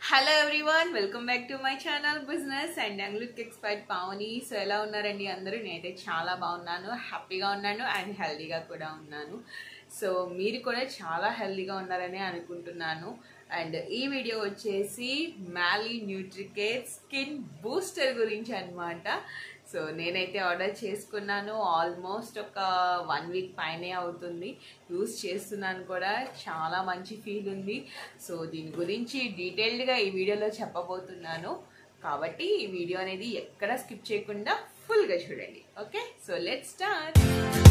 hello everyone welcome back to my channel business and look expert Pavani so ఎలా ఉన్నారండి అందరూ నేనైతే చాలా బాగున్నాను హ్యాపీగా ఉన్నాను అండ్ హెల్దీగా కూడా ఉన్నాను సో మీరు కూడా చాలా హెల్దీగా ఉన్నారని అనుకుంటున్నాను అండ్ ఈ వీడియో వచ్చేసి మ్యాలీ న్యూట్రికేట్ స్కిన్ బూస్టర్ గురించి అన్నమాట సో నేనైతే ఆర్డర్ చేసుకున్నాను ఆల్మోస్ట్ ఒక వన్ వీక్ పైనే అవుతుంది యూస్ చేస్తున్నాను కూడా చాలా మంచి ఫీల్ ఉంది సో దీని గురించి డీటెయిల్డ్గా ఈ వీడియోలో చెప్పబోతున్నాను కాబట్టి ఈ వీడియో అనేది ఎక్కడ స్కిప్ చేయకుండా ఫుల్గా చూడండి okay so let start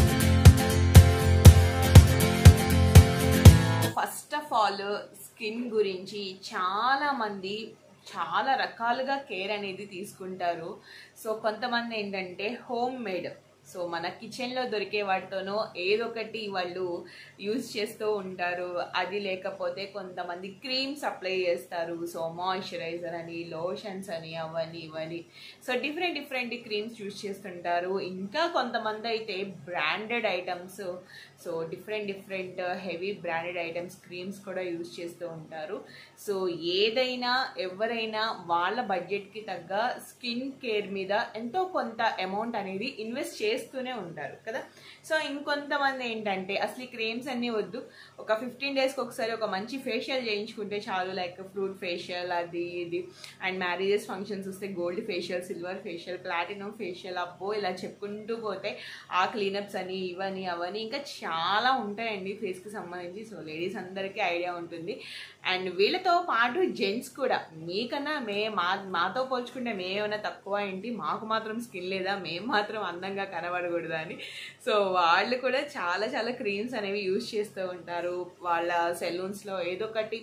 first of all skin గురించి చాలా మంది చాలా రకాలుగా కేర్ అనేది తీసుకుంటారు సో కొంతమంది ఏంటంటే హోమ్ మేడ్ సో మన కిచెన్లో దొరికే వాటితోనో ఏదో ఒకటి వాళ్ళు యూజ్ చేస్తూ ఉంటారు అది లేకపోతే కొంతమంది క్రీమ్స్ అప్లై చేస్తారు సో మాయిశ్చరైజర్ అని లోషన్స్ అని అవన్నీ ఇవన్నీ so different different creams use చేస్తుంటారు ఇంకా కొంతమంది అయితే branded items so different different heavy branded items creams కూడా యూజ్ చేస్తూ ఉంటారు సో ఏదైనా ఎవరైనా వాళ్ళ బడ్జెట్కి తగ్గ స్కిన్ కేర్ మీద ఎంతో కొంత అమౌంట్ అనేది ఇన్వెస్ట్ చేస్తూనే ఉంటారు కదా సో ఇంకొంతమంది ఏంటంటే అసలు ఈ క్రీమ్స్ అన్నీ వద్దు ఒక ఫిఫ్టీన్ డేస్కి ఒకసారి ఒక మంచి ఫేషియల్ చేయించుకుంటే చాలు లైక్ ఫ్రూట్ ఫేషియల్ అది ఇది అండ్ మ్యారేజెస్ ఫంక్షన్స్ వస్తే gold facial silver facial platinum facial అబ్బో ఇలా చెప్పుకుంటూ పోతే ఆ క్లీనప్స్ అని ఇవని అవని ఇంకా చాలా ఉంటాయండి ఫేస్కి సంబంధించి సో లేడీస్ అందరికీ ఐడియా ఉంటుంది అండ్ వీళ్ళతో పాటు జెంట్స్ కూడా మీకన్నా మే మా మాతో పోల్చుకుంటే మేమేమైనా తక్కువ ఏంటి మాకు మాత్రం స్కిన్ లేదా మేము మాత్రం అందంగా కనబడకూడదా అని సో వాళ్ళు కూడా చాలా చాలా క్రీమ్స్ అనేవి యూజ్ చేస్తూ ఉంటారు వాళ్ళ సెలూన్స్లో ఏదో ఒకటి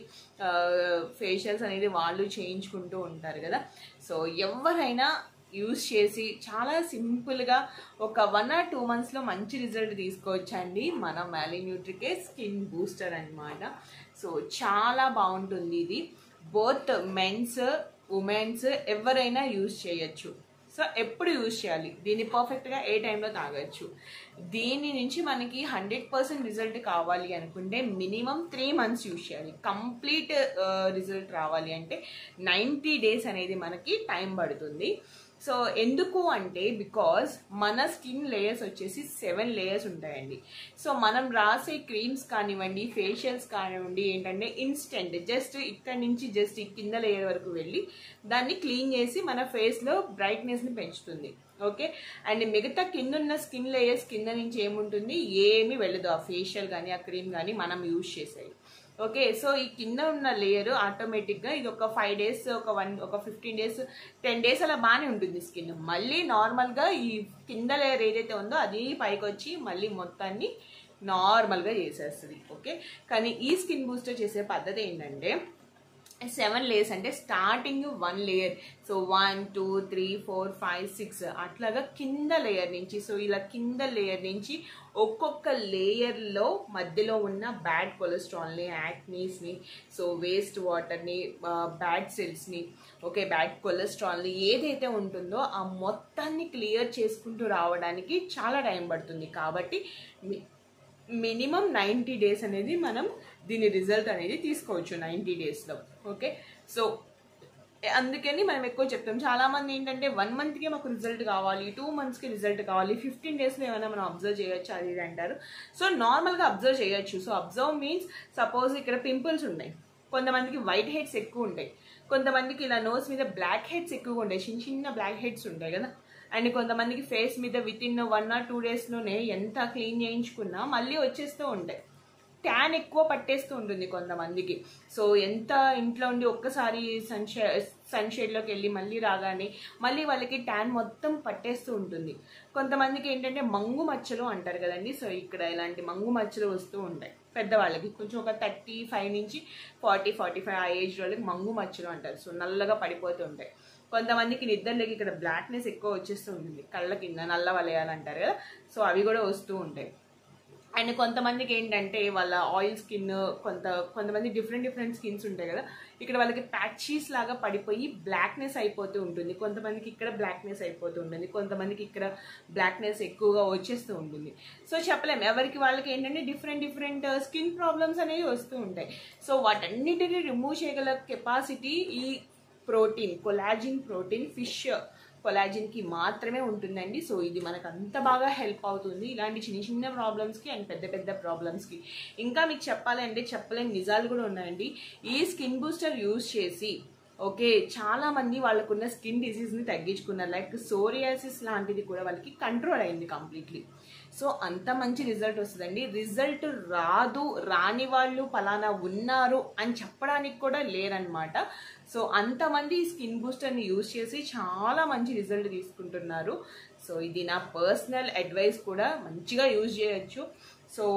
ఫేషియల్స్ అనేది వాళ్ళు చేయించుకుంటూ ఉంటారు కదా సో ఎవరైనా యూస్ చేసి చాలా సింపుల్గా ఒక వన్ ఆర్ టూ మంత్స్లో మంచి రిజల్ట్ తీసుకోవచ్చండి మన మ్యాలీ న్యూట్రికే స్కిన్ బూస్టర్ అనమాట సో చాలా బాగుంటుంది ఇది బోత్ మెన్స్ ఉమెన్స్ ఎవరైనా యూజ్ చేయొచ్చు సో ఎప్పుడు యూజ్ చేయాలి దీన్ని పర్ఫెక్ట్గా ఏ టైంలో తాగొచ్చు దీని నుంచి మనకి హండ్రెడ్ పర్సెంట్ రిజల్ట్ కావాలి అనుకుంటే మినిమం త్రీ మంత్స్ యూజ్ చేయాలి కంప్లీట్ రిజల్ట్ రావాలి అంటే నైంటీ డేస్ అనేది మనకి టైం పడుతుంది సో ఎందుకు అంటే బికాజ్ మన స్కిన్ లేయర్స్ వచ్చేసి సెవెన్ లేయర్స్ ఉంటాయండి సో మనం రాసే క్రీమ్స్ కానివ్వండి ఫేషియల్స్ కానివ్వండి ఏంటంటే ఇన్స్టెంట్ జస్ట్ ఇక్కడ నుంచి జస్ట్ ఈ కింద లేయర్ వరకు వెళ్ళి దాన్ని క్లీన్ చేసి మన ఫేస్లో బ్రైట్నెస్ని పెంచుతుంది ఓకే అండ్ మిగతా కింద ఉన్న స్కిన్ లేయర్స్ కింద నుంచి ఏముంటుంది ఏమీ వెళ్ళదు ఆ ఫేషియల్ కానీ ఆ క్రీమ్ కానీ మనం యూజ్ చేసేది ఓకే సో ఈ కింద ఉన్న లేయర్ ఆటోమేటిక్గా ఇది ఒక ఫైవ్ డేస్ ఒక వన్ ఒక ఫిఫ్టీన్ డేస్ టెన్ డేస్ అలా బాగానే ఉంటుంది స్కిన్ మళ్ళీ నార్మల్గా ఈ కింద లేయర్ ఏదైతే ఉందో అది పైకి వచ్చి మళ్ళీ మొత్తాన్ని నార్మల్గా చేసేస్తుంది ఓకే కానీ ఈ స్కిన్ బూస్టర్ చేసే పద్ధతి ఏంటంటే సెవెన్ లేయర్స్ అంటే starting one layer so one two three four five six అట్లాగా కింద లేయర్ నుంచి సో ఇలా కింద లేయర్ నుంచి ఒక్కొక్క లేయర్లో మధ్యలో ఉన్న బ్యాడ్ కొలెస్ట్రాల్ని యాక్నీస్ని సో వేస్ట్ వాటర్ని బ్యాడ్ సెల్స్ని ఓకే బ్యాడ్ కొలెస్ట్రాల్ని ఏదైతే ఉంటుందో ఆ మొత్తాన్ని క్లియర్ చేసుకుంటూ రావడానికి చాలా టైం పడుతుంది కాబట్టి మినిమం నైంటీ డేస్ అనేది మనం దీని రిజల్ట్ అనేది తీసుకోవచ్చు నైంటీ డేస్లో ఓకే సో అందుకని మనం ఎక్కువ చెప్తాం చాలా మంది ఏంటంటే వన్ మంత్కే మాకు రిజల్ట్ కావాలి టూ మంత్స్కి రిజల్ట్ కావాలి ఫిఫ్టీన్ డేస్లో ఏమైనా మనం అబ్జర్వ్ చేయొచ్చు అది ఇది అంటారు సో నార్మల్గా అబ్జర్వ్ చేయొచ్చు సో అబ్జర్వ్ మీన్స్ సపోజ్ ఇక్కడ పింపుల్స్ ఉన్నాయి కొంతమందికి వైట్ హెడ్స్ ఎక్కువ ఉంటాయి కొంతమందికి ఇలా నోస్ మీద బ్లాక్ హెడ్స్ ఎక్కువగా ఉంటాయి చిన్న చిన్న బ్లాక్ హెడ్స్ ఉంటాయి కదా అండ్ కొంతమందికి ఫేస్ మీద with in one or two డేస్లోనే ఎంత క్లీన్ చేయించుకున్నా మళ్ళీ వచ్చేస్తూ ఉంటాయి ట్యాన్ ఎక్కువ పట్టేస్తూ ఉంటుంది కొంతమందికి సో ఎంత ఇంట్లో ఉండి ఒక్కసారి సన్షే సన్షేడ్లోకి వెళ్ళి మళ్ళీ రాగానే మళ్ళీ వాళ్ళకి ట్యాన్ మొత్తం పట్టేస్తూ ఉంటుంది కొంతమందికి ఏంటంటే మంగు మచ్చలు అంటారు కదండి సో ఇక్కడ ఇలాంటి మంగు మచ్చలు వస్తూ ఉంటాయి పెద్దవాళ్ళకి కొంచెం ఒక థర్టీ ఫైవ్ నుంచి ఫార్టీ ఫార్టీ ఫైవ్ ఆ ఏజ్ వాళ్ళకి మంగు మచ్చలు అంటారు సో నల్లగా పడిపోతూ ఉంటాయి కొంతమందికి నిద్రలోకి ఇక్కడ బ్లాక్నెస్ ఎక్కువ వచ్చేస్తూ ఉంటుంది కళ్ళ కింద నల్ల వలయాలంటారు కదా సో అవి కూడా వస్తూ ఉంటాయి అండ్ కొంతమందికి ఏంటంటే వాళ్ళ ఆయిల్ స్కిన్ కొంత కొంతమంది డిఫరెంట్ డిఫరెంట్ స్కిన్స్ ఉంటాయి కదా ఇక్కడ వాళ్ళకి ప్యాచీస్ లాగా పడిపోయి బ్లాక్నెస్ అయిపోతూ ఉంటుంది కొంతమందికి ఇక్కడ బ్లాక్నెస్ అయిపోతూ ఉంటుంది కొంతమందికి ఇక్కడ బ్లాక్నెస్ ఎక్కువగా వచ్చేస్తూ ఉంటుంది సో చెప్పలేం ఎవరికి వాళ్ళకి ఏంటంటే డిఫరెంట్ డిఫరెంట్ స్కిన్ ప్రాబ్లమ్స్ అనేవి వస్తూ ఉంటాయి సో వాటన్నిటిని రిమూవ్ చేయగల కెపాసిటీ ఈ ప్రోటీన్ కొలాజిన్ ప్రోటీన్ ఫిష్ కొలాజిన్కి మాత్రమే ఉంటుందండి సో ఇది మనకు అంత బాగా హెల్ప్ అవుతుంది ఇలాంటి చిన్న చిన్న ప్రాబ్లమ్స్కి అండ్ పెద్ద పెద్ద ప్రాబ్లమ్స్కి ఇంకా మీకు చెప్పాలంటే చెప్పలేని నిజాలు కూడా ఉన్నాయండి ఈ స్కిన్ బూస్టర్ యూజ్ చేసి ఓకే చాలా మంది వాళ్ళకున్న స్కిన్ డిసీజ్ని తగ్గించుకున్నారు లైక్ సోరియాసిస్ లాంటిది కూడా వాళ్ళకి కంట్రోల్ అయింది కంప్లీట్లీ సో అంత మంచి రిజల్ట్ వస్తుందండి రిజల్ట్ రాదు రాని వాళ్ళు పలానా ఉన్నారు అని చెప్పడానికి కూడా లేరనమాట సో అంతమంది స్కిన్ బూస్టర్ని యూజ్ చేసి చాలా మంచి రిజల్ట్ తీసుకుంటున్నారు సో ఇది నా పర్సనల్ అడ్వైస్ కూడా మంచిగా యూజ్ చేయొచ్చు సో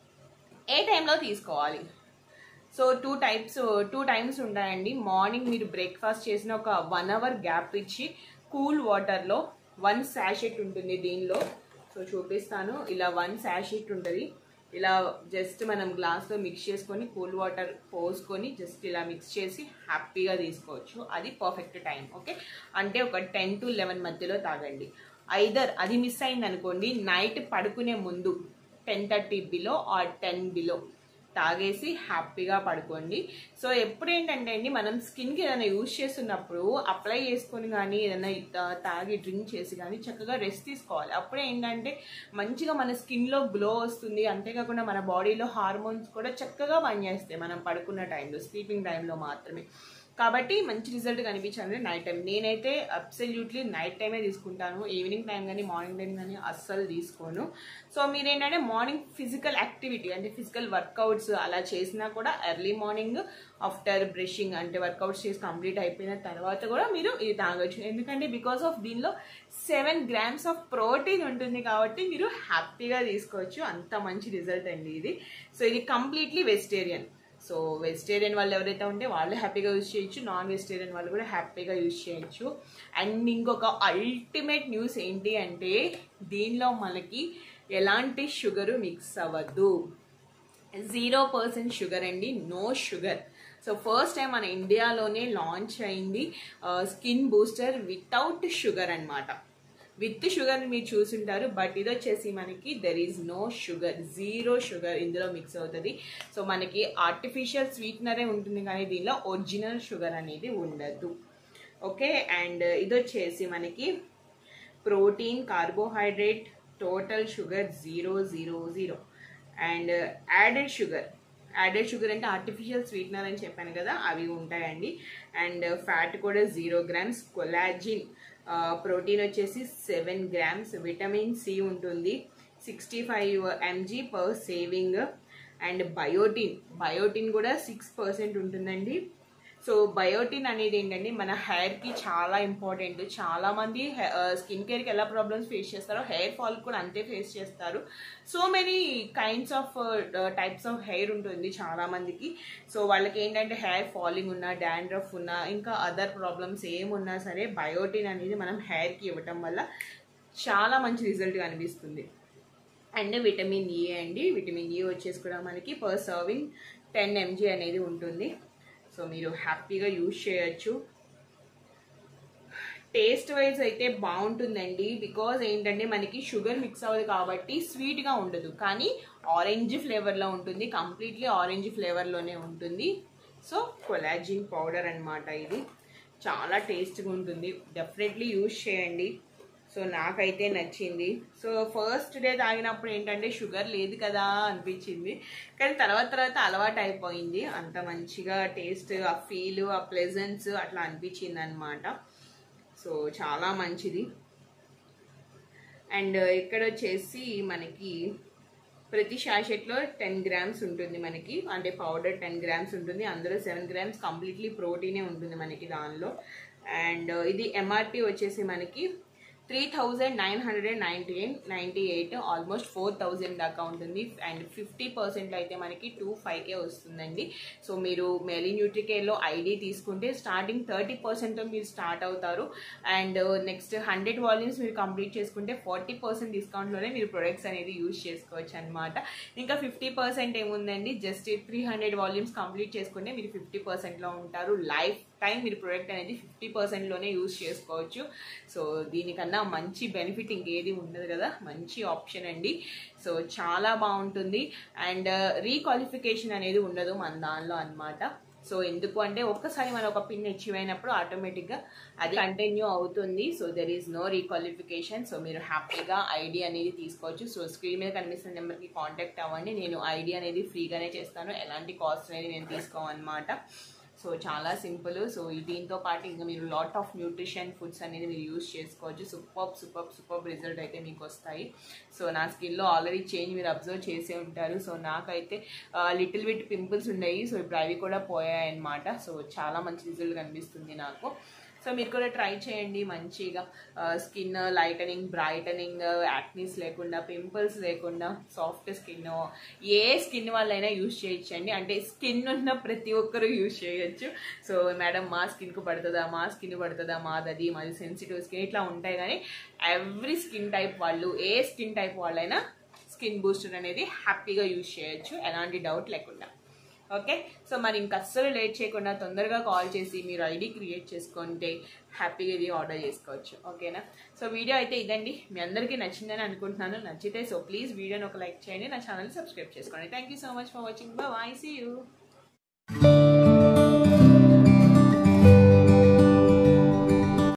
ఏ టైంలో తీసుకోవాలి so two types two times ఉంటాయండి మార్నింగ్ మీరు బ్రేక్ఫాస్ట్ చేసిన ఒక వన్ అవర్ గ్యాప్ ఇచ్చి కూల్ వాటర్లో వన్ శాషెట్ ఉంటుంది దీనిలో సో చూపిస్తాను ఇలా వన్ శాషెట్ ఉంటుంది ఇలా జస్ట్ మనం గ్లాస్లో మిక్స్ చేసుకొని కూల్ వాటర్ పోసుకొని జస్ట్ ఇలా మిక్స్ చేసి హ్యాపీగా తీసుకోవచ్చు అది పర్ఫెక్ట్ టైం ఓకే అంటే ఒక టెన్ టు లెవెన్ మధ్యలో తాగండి ఐదర్ అది మిస్ అయింది అనుకోండి నైట్ పడుకునే ముందు ten thirty below or ten below తాగేసి హ్యాపీగా పడుకోండి సో ఎప్పుడు ఏంటంటే అండి మనం స్కిన్కి ఏదైనా యూజ్ చేస్తున్నప్పుడు అప్లై చేసుకొని కానీ ఏదైనా తా- తాగి డ్రింక్ చేసి కానీ చక్కగా రెస్ట్ తీసుకోవాలి అప్పుడే ఏంటంటే మంచిగా మన స్కిన్లో గ్లో వస్తుంది అంతేకాకుండా మన బాడీలో హార్మోన్స్ కూడా చక్కగా పనిచేస్తాయి మనం పడుకున్న టైంలో స్లీపింగ్ టైంలో మాత్రమే కాబట్టి మంచి రిజల్ట్ కనిపించాలంటే నైట్ టైం నేనైతే అబ్సల్యూట్లీ నైట్ టైమే తీసుకుంటాను ఈవినింగ్ టైం కానీ మార్నింగ్ టైం కానీ అస్సలు తీసుకోను సో మీరేంటంటే మార్నింగ్ ఫిజికల్ యాక్టివిటీ అంటే ఫిజికల్ వర్కౌట్స్ అలా చేసినా కూడా ఎర్లీ మార్నింగ్ ఆఫ్టర్ బ్రషింగ్ అంటే వర్కౌట్స్ చేసి కంప్లీట్ అయిపోయిన తర్వాత కూడా మీరు ఇది తాగొచ్చు ఎందుకంటే బికాస్ ఆఫ్ దీనిలో సెవెన్ గ్రామ్స్ ఆఫ్ ప్రోటీన్ ఉంటుంది కాబట్టి మీరు హ్యాపీగా తీసుకోవచ్చు అంత మంచి రిజల్ట్ అండి ఇది సో ఇది కంప్లీట్లీ వెజిటేరియన్ సో వెజిటేరియన్ వాళ్ళు ఎవరైతే ఉంటే వాళ్ళు హ్యాపీగా యూజ్ చేయొచ్చు నాన్ వెజిటేరియన్ వాళ్ళు కూడా హ్యాపీగా యూజ్ చేయొచ్చు అండ్ ఇంకొక అల్టిమేట్ న్యూస్ ఏంటి అంటే దీనిలో మనకి ఎలాంటి షుగరు మిక్స్ అవ్వద్దు జీరో పర్సెంట్ షుగర్ అండి no sugar so first time మన ఇండియాలోనే లాంచ్ అయింది స్కిన్ బూస్టర్ వితౌట్ షుగర్ అన్నమాట విత్ షుగర్ మీరు చూసుంటారు బట్ ఇది వచ్చేసి మనకి there is no sugar zero sugar ఇందులో మిక్స్ అవుతుంది సో మనకి ఆర్టిఫిషియల్ స్వీట్నరే ఉంటుంది కానీ దీనిలో ఒరిజినల్ షుగర్ అనేది ఉండదు ఓకే అండ్ ఇది వచ్చేసి మనకి protein carbohydrate total sugar zero zero zero and added sugar added sugar అంటే ఆర్టిఫిషియల్ స్వీట్నర్ అని చెప్పాను కదా అవి ఉంటాయండి అండ్ ఫ్యాట్ కూడా జీరో గ్రామ్స్ కొలాజిన్ ప్రోటీన్ వచ్చేసి సెవెన్ గ్రామ్స్ విటమిన్ సి ఉంటుంది sixty five mg per serving and biotin biotin కూడా సిక్స్ పర్సెంట్ ఉంటుందండి సో బయోటిన్ అనేది ఏంటంటే మన హెయిర్కి చాలా ఇంపార్టెంట్ చాలా మంది స్కిన్ కేర్కి ఎలా ప్రాబ్లమ్స్ ఫేస్ చేస్తారో హెయిర్ ఫాల్ కూడా అంతే ఫేస్ చేస్తారు so many kinds of types of hair ఉంటుంది చాలా మందికి సో వాళ్ళకి ఏంటంటే హెయిర్ ఫాలింగ్ ఉన్నా డాండ్రఫ్ ఉన్నా ఇంకా అదర్ ప్రాబ్లమ్స్ ఏమున్నా సరే బయోటిన్ అనేది మనం హెయిర్కి ఇవ్వటం వల్ల చాలా మంచి రిజల్ట్ కనిపిస్తుంది అండ్ విటమిన్ ఈ అండి విటమిన్ ఈ వచ్చేసి కూడా మనకి పర్ సర్వింగ్ టెన్ ఎంజీ అనేది ఉంటుంది సో మీరు హ్యాపీగా యూజ్ చేయొచ్చు టేస్ట్ వైజ్ అయితే బాగుంటుందండి బికాజ్ ఏంటంటే మనకి షుగర్ మిక్స్ అవ్వదు కాబట్టి స్వీట్గా ఉండదు కానీ ఆరెంజ్ ఫ్లేవర్లో ఉంటుంది కంప్లీట్లీ ఆరెంజ్ ఫ్లేవర్లోనే ఉంటుంది సో కొలాజిన్ పౌడర్ అన్నమాట ఇది చాలా టేస్ట్గా ఉంటుంది డెఫినెట్లీ యూజ్ చేయండి సో నాకైతే నచ్చింది సో ఫస్ట్ డే తాగినప్పుడు ఏంటంటే షుగర్ లేదు కదా అనిపించింది కానీ తర్వాత తర్వాత అలవాటు అయిపోయింది అంత మంచిగా టేస్ట్ ఆ ఫీల్ ఆ ప్లెజెన్స్ అట్లా అనిపించింది అనమాట సో చాలా మంచిది అండ్ ఇక్కడ వచ్చేసి మనకి ప్రతి షాషెట్లో టెన్ గ్రామ్స్ ఉంటుంది మనకి అంటే పౌడర్ టెన్ గ్రామ్స్ ఉంటుంది అందులో సెవెన్ గ్రామ్స్ కంప్లీట్లీ ప్రోటీనే ఉంటుంది మనకి దానిలో అండ్ ఇది ఎంఆర్పి వచ్చేసి మనకి three thousand nine hundred and ninety ninety eight almost four thousand దాకా ఉంటుంది అండ్ ఫిఫ్టీ పర్సెంట్ అయితే మనకి టూ ఫైవ్కే వస్తుందండి సో మీరు మెలీ న్యూట్రికేర్లో ఐడి తీసుకుంటే స్టార్టింగ్ థర్టీ పర్సెంట్తో మీరు స్టార్ట్ అవుతారు అండ్ నెక్స్ట్ హండ్రెడ్ వాల్యూమ్స్ మీరు కంప్లీట్ చేసుకుంటే ఫార్టీ పర్సెంట్ డిస్కౌంట్లోనే మీరు ప్రొడక్ట్స్ అనేది యూజ్ చేసుకోవచ్చు అనమాట ఇంకా ఫిఫ్టీ పర్సెంట్ ఏముందండి just three hundred volumes complete చేసుకుంటే మీరు ఫిఫ్టీ పర్సెంట్లో ఉంటారు లైఫ్ టైం మీరు ప్రొడక్ట్ అనేది ఫిఫ్టీ పర్సెంట్లోనే యూజ్ చేసుకోవచ్చు సో దీనికన్నా మంచి బెనిఫిట్ ఇంకేది ఉండదు కదా మంచి ఆప్షన్ అండి సో చాలా బాగుంటుంది అండ్ రీక్వాలిఫికేషన్ అనేది ఉండదు మన దానిలో అన్నమాట సో ఎందుకు అంటే ఒక్కసారి మనం ఒక పిన్ అచీవ్ అయినప్పుడు ఆటోమేటిక్గా అది కంటిన్యూ అవుతుంది so there is no requalification so మీరు హ్యాపీగా ఐడి అనేది తీసుకోవచ్చు సో స్క్రీన్ మీద కనిపిస్తున్న నెంబర్కి కాంటాక్ట్ అవ్వండి నేను ఐడి అనేది ఫ్రీగానే చేస్తాను ఎలాంటి కాస్ట్ అనేది నేను తీసుకోమన్నమాట సో చాలా సింపుల్ సో దీంతో పాటు ఇంకా మీరు లాట్ ఆఫ్ న్యూట్రిషన్ ఫుడ్స్ అనేది మీరు యూస్ చేసుకోవచ్చు సూపర్ సూపర్ సూపర్ రిజల్ట్ అయితే మీకు వస్తాయి సో నా స్కిన్లో ఆల్రెడీ చేంజ్ మీరు అబ్జర్వ్ చేసే ఉంటారు సో నాకైతే లిటిల్ బిట్ పింపుల్స్ ఉన్నాయి సో ఇప్పుడు అవి కూడా పోయాయి అనమాట సో చాలా మంచి రిజల్ట్ కనిపిస్తుంది నాకు సో మీరు కూడా ట్రై చేయండి మంచిగా స్కిన్ లైటనింగ్ బ్రైటనింగ్ యాక్నీస్ లేకుండా పింపుల్స్ లేకుండా సాఫ్ట్ స్కిన్ ఏ స్కిన్ వాళ్ళైనా యూజ్ చేయొచ్చండి అంటే స్కిన్ ఉన్న ప్రతి ఒక్కరూ యూజ్ చేయొచ్చు సో మేడం మా స్కిన్కు పడుతుందా మా స్కిన్ పడుతుందా మాదది మాది సెన్సిటివ్ స్కిన్ ఇట్లా ఉంటాయి కానీ ఎవ్రీ స్కిన్ టైప్ వాళ్ళు ఏ స్కిన్ టైప్ వాళ్ళైనా స్కిన్ బూస్టర్ అనేది హ్యాపీగా యూజ్ చేయొచ్చు ఎలాంటి డౌట్ లేకుండా ఓకే సో మరి ఇంక అస్సలు లేట్ చేయకుండా తొందరగా కాల్ చేసి మీరు ఐడి క్రియేట్ చేసుకుంటే హ్యాపీగా ఇది ఆర్డర్ చేసుకోవచ్చు ఓకేనా సో వీడియో అయితే ఇదండి మీ అందరికీ నచ్చిందని అనుకుంటున్నాను నచ్చితే సో ప్లీజ్ వీడియోని ఒక లైక్ చేయండి నా ఛానల్ సబ్స్క్రైబ్ చేసుకోండి thank you so much for watching bye see you